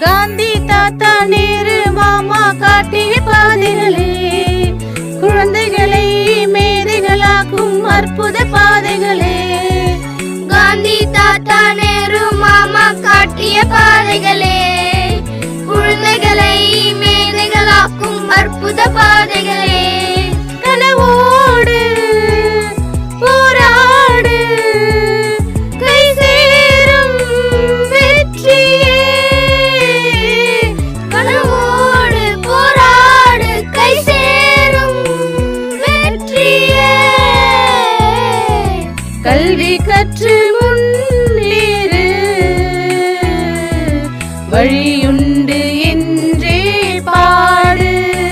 காந்தி தாத்தா நேரு மாமா காட்டிய பாதைகளே குழந்தைகளை மேதைகளாக்கும் அற்புத பாதைகளே காந்தி தாத்தா நேரு மாமா காட்டிய பாதைகளே குழந்தைகளை மேதைகளாக்கும் அற்புத பாதைகளே கனவோடு போராடு கை சேரும் வெற்றியே கனவோடு போராடு கை சேரும் வெற்றியே கல்வி கற்று முன்னேறு வழியுண்டு என்றே பாடு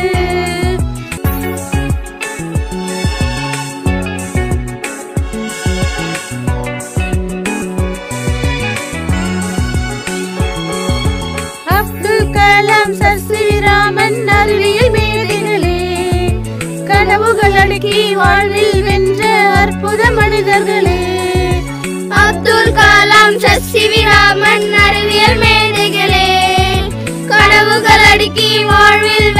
அப்துல் கலாம் சர் ஸ்ரீராமன் அறிவியல் மேதைகளே கனவுகள் அடுக்கி வாழ்வில் வென்ற அற்புத மனிதர்களே அப்துல் கலாம் சசிவிராமன் அறிவியல் மேதைகளே கனவுகள் அடுக்கி வாழ்வில்